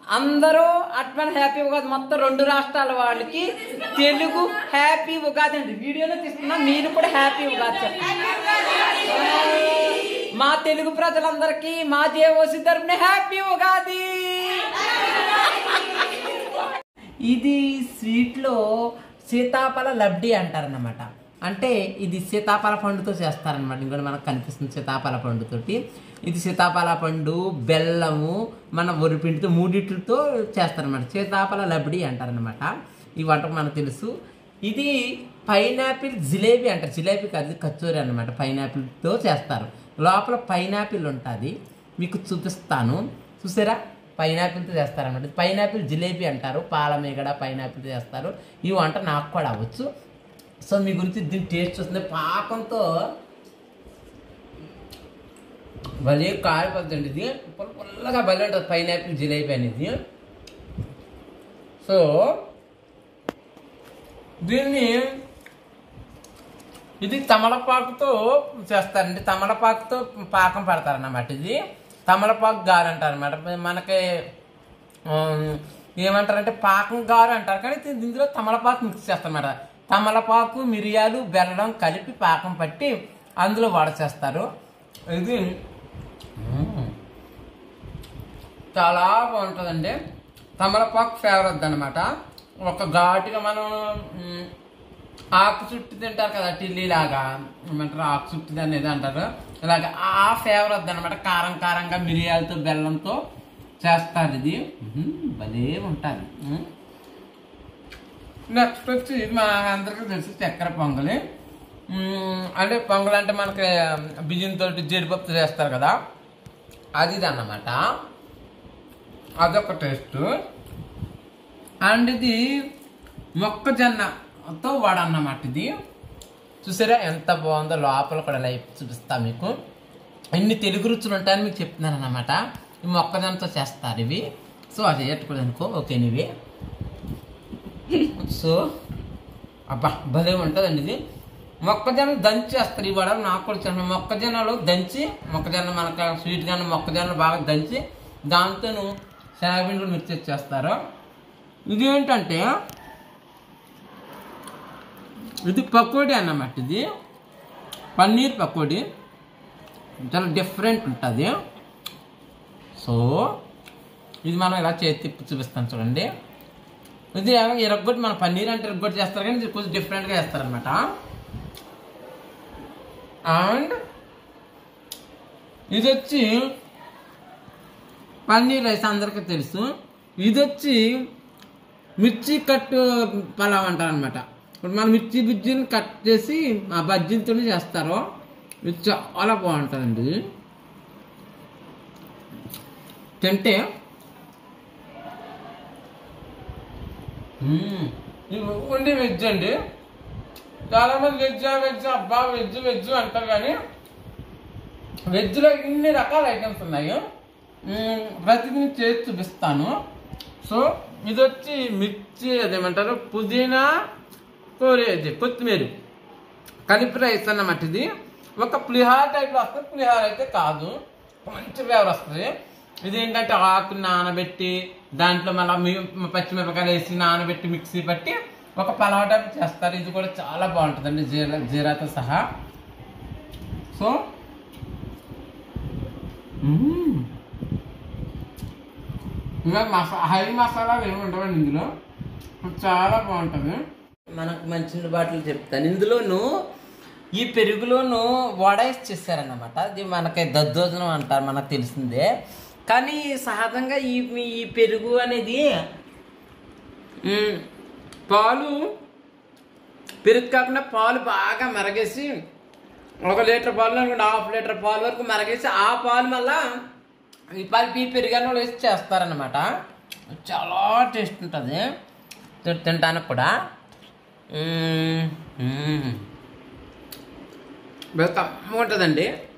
అందరూ అట్మన్ హ్యాపీ ఉగాది మొత్తం రెండు రాష్ట్రాల వాళ్ళకి తెలుగు హ్యాపీ ఉగాది అండి వీడియోలో తీస్తున్నా మీరు కూడా హ్యాపీ ఉగాది చెప్పండి మా తెలుగు ప్రజలందరికీ మా జేఓసి తరపున హ్యాపీ ఉగాది ఇది స్వీట్లో సీతాఫల లబ్డి అంటారన్నమాట అంటే ఇది సీతాఫల పండుతో చేస్తారనమాట ఇంకోటి మనకు కనిపిస్తుంది సీతాఫల పండుతోటి ఇది సీతాఫల పండు బెల్లము మన వరిపిండితో మూడిట్లతో చేస్తారనమాట సీతాఫల లబ్డి అంటారనమాట ఈ వంటకు మనకు తెలుసు ఇది పైనాపిల్ జిలేబీ అంటారు జిలేబీ కాదు ఇది కచోరీ అనమాట పైనాపిల్తో చేస్తారు లోపల పైనాపిల్ ఉంటుంది మీకు చూపిస్తాను చూసారా పైనాపిల్తో చేస్తారన్నమాట పైనాపిల్ జిలేబీ అంటారు పాల మేగడ పైనాపిల్తో చేస్తారు ఈ వంట నాకు కూడా అవ్వచ్చు సో మీ గురించి దీని టేస్ట్ చూస్తుంది పాకంతో భలే కాలిపోతుందండి ఇది పుల్ల పుల్లగా భలే ఉంటుంది పైనాపిల్ జిలేబీ అనేది సో దీన్ని ఇది తమలపాకుతో చేస్తారండి తమలపాకుతో పాకం పడతారన్నమాట ఇది తమలపాకు గారు అంటారు అనమాట మనకి ఉమ్, ఏమంటారంటే పాకం గారు అంటారు కానీ ఇది ఇందులో తమలపాకు మిక్స్ చేస్తారన్నమాట తమలపాకు మిరియాలు బెల్లం కలిపి పాకం పట్టి అందులో వడ చేస్తారు ఇది ఉమ్, చాలా బాగుంటుందండి తమలపాకు ఫేవరెట్ అనమాట ఒక ఘాటుగా మనం ఉమ్, ఆకు చుట్టు తింటారు కదా టిల్లీ లాగా ఏమంటారు ఆకు చుట్టు అనేది అంటారు ఇలాగ ఆ ఫేవరెట్ అనమాట కారం కారంగా మిరియాలతో బెల్లంతో చేస్తారు ఇది ఉహుం, భలే ఉంటుంది నెక్స్ట్ వచ్చి మా అందరికీ తెలుసు చక్కెర పొంగలి ఉమ్, అంటే పొంగల్ అంటే మనకి బియ్యంతో జీడిపప్పు చేస్తారు కదా అది ఇది అన్నమాట అదొక టేస్ట్ అండ్ ఇది మొక్కజొన్నతో వడ అన్నమాట ఇది చూసారా ఎంత బాగుందో లోపల కూడా లైఫ్ చూపిస్తా మీకు ఎన్ని తెలుగు రుచులు ఉంటాయని మీకు చెప్తున్నాను అన్నమాట ఈ మొక్కజొన్నతో చేస్తారు ఇవి సో అది చేయట్కూడదు అనుకో ఓకే ఇవి సో అబ్బా భలే ఉంటుందండి ఇది మొక్కజొన్న దంచి వేస్తారు ఈ వడ నాకు కూడా చాలా మొక్కజొన్నలో దంచి మొక్కజొన్న మనకు స్వీట్ కానీ మొక్కజొన్న బాగా దంచి దాంతోను శనగపిండి మిక్స్ చేస్తారు ఇది ఏంటంటే ఇది పకోడీ అన్నమాట ఇది పన్నీర్ పకోడీ చాలా డిఫరెంట్ ఉంటుంది సో ఇది మనం ఇలా చేతి తిప్పి చూపిస్తాను చూడండి ఇది ఇరగొట్టి మన పన్నీర్ అంటే ఇరగొట్టి చేస్తారు కానీ ఇది కొంచెం డిఫరెంట్గా చేస్తారనమాట అండ్ ఇది వచ్చి పన్నీర్ రైస్ అందరికీ తెలుసు ఇది వచ్చి మిర్చి కట్టు పలావ్ అంటారు అనమాట ఇప్పుడు మనం మిర్చి బుజ్జిని కట్ చేసి ఆ బజ్జీలతో చేస్తారు ఇది చాలా బాగుంటుందండి ఇది. తింటే మ్మ్. ఇది ఉండి వెజ్ అండి చాలా మంది వెజ్ వెజ్ అబ్బా వెజ్ వెజ్ అంటారు కానీ వెజ్లో ఇన్ని రకాల ఐటమ్స్ ఉన్నాయి మ్మ్, ప్రతిదీ చేసి చూపిస్తాను సో ఇది వచ్చి మిర్చి అదేమంటారు పుదీనా కోరేది కొత్తిమీర కలిపి రైస్ అన్నమాట ఇది ఒక పులిహార టైప్లో వస్తుంది పులిహార అయితే కాదు మంచి ఫ్లేవర్ వస్తుంది ఇది ఏంటంటే ఆకు నానబెట్టి దాంట్లో మళ్ళీ మీ- పచ్చిమిరపకాయలు వేసి నానబెట్టి మిక్సీ పట్టి ఒక పలావ్ టైప్ చేస్తారు ఇది కూడా చాలా బాగుంటుందండి జీరా జీరాతో సహా సో మ్మ్. ఇంకా మసా హై మసాలాలు ఏమి ఉండవండి ఇందులో చాలా బాగుంటుంది మనకు మంచి బాటలు చెప్తాను ఇందులోను ఈ పెరుగులోను వడైస్ చేశారన్నమాట అది మనకి దద్దోజనం అంటారు మనకు తెలిసిందే కానీ సహజంగా ఈ ఈ పెరుగు అనేది మ్, పాలు పెరుగు కాకుండా పాలు బాగా మరగేసి ఒక లీటర్ పాలు అనుకుంటే హాఫ్ లీటర్ పాలు వరకు మరగేసి ఆ పాలు మళ్ళా ఈ పాలు ఈ పెరుగన్న వేసి చేస్తారనమాట చాలా టేస్ట్ ఉంటుంది తి- తినడానికి కూడా మ్మ్. మ్మ్. బాగా కమ్మగా ఉంటుందండి